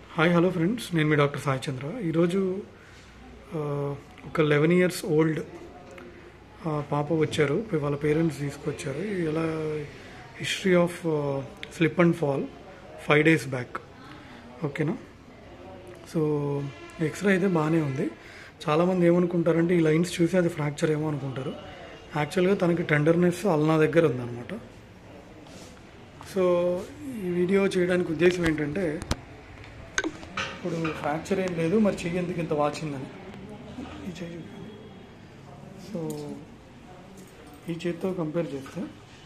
Hi hello friends నేను మీ doctor Sai చంద్ర ఈరోజు ఆ, ఒక లెవెన్ ఇయర్స్ ఓల్డ్ పాప వచ్చారు వాళ్ళ పేరెంట్స్ తీసుకొచ్చారు ఇలా history of slip and fall five days back ఓకేనా సో ఎక్స్రే అయితే బాగానే ఉంది చాలామంది ఏమనుకుంటారంటే ఈ లైన్స్ చూసి అది ఫ్రాక్చర్ ఏమో అనుకుంటారు యాక్చువల్గా తనకి టెండర్నెస్ అల్నా దగ్గర ఉందన్నమాట సో ఈ వీడియో చేయడానికి ఉద్దేశం ఏంటంటే ఇప్పుడు ఫ్రాక్చర్ ఏం లేదు మరి చెయ్యి ఎందుకు ఇంత వాచిందని ఈ చెయ్యి చూడండి. సో ఈ చేతితో కంపేర్ చేస్తే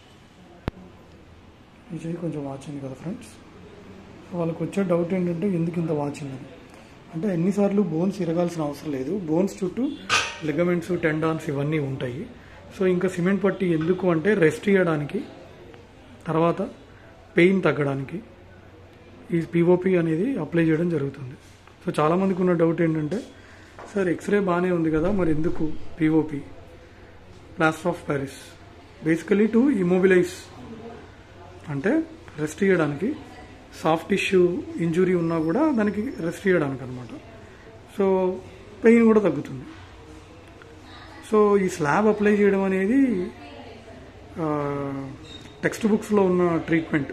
ఈ చెయ్యి కొంచెం వాచింది కదా ఫ్రెండ్స్ వాళ్ళకి వచ్చే డౌట్ ఏంటంటే ఎందుకు ఇంత వాచిందని అంటే ఎన్నిసార్లు బోన్స్ ఇరగాల్సిన అవసరం లేదు బోన్స్ చుట్టూ లిగమెంట్స్ టెండాన్స్ ఇవన్నీ ఉంటాయి సో ఇంకా సిమెంట్ పట్టి ఎందుకు అంటే రెస్ట్ ఇవ్వడానికి తర్వాత పెయిన్ తగ్గడానికి ఈ పిఓపి అనేది అప్లై చేయడం జరుగుతుంది సో చాలామందికి ఉన్న డౌట్ ఏంటంటే సార్ ఎక్స్రే బాగానే ఉంది కదా మరి ఎందుకు POP plaster of Paris basically to immobilize అంటే రెస్ట్ ఇవ్వడానికి సాఫ్ట్ టిష్యూ ఇంజురీ ఉన్నా కూడా దానికి రెస్ట్ ఇవ్వడానికి అనమాట సో పెయిన్ కూడా తగ్గుతుంది సో ఈ స్లాబ్ అప్లై చేయడం అనేది టెక్స్ట్ బుక్స్లో ఉన్న ట్రీట్మెంట్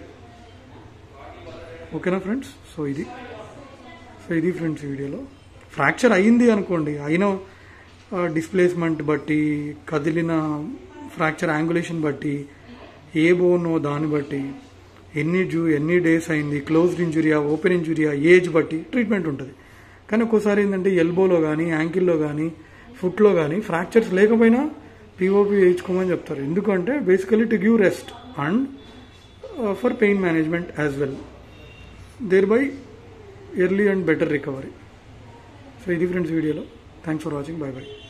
ఓకేనా ఫ్రెండ్స్ సో ఇది సో ఇది ఫ్రెండ్స్ ఈ వీడియోలో ఫ్రాక్చర్ అయింది అనుకోండి అయిన డిస్ప్లేస్మెంట్ బట్టి కదిలిన ఫ్రాక్చర్ యాంగులేషన్ బట్టి ఏ బోనో దాన్ని బట్టి ఎన్ని జూ ఎన్ని డేస్ అయింది closed injury open injury age బట్టి ట్రీట్మెంట్ ఉంటుంది కానీ ఒక్కోసారి ఏంటంటే ఎల్బోలో కానీ యాంకిల్లో కానీ ఫుట్లో కానీ ఫ్రాక్చర్స్ లేకపోయినా పిఓపి వేయించుకోమని చెప్తారు ఎందుకంటే basically to give rest and for pain management as well thereby early and better recovery so ఇది ఫ్రెండ్స్ వీడియోలో thanks for watching bye bye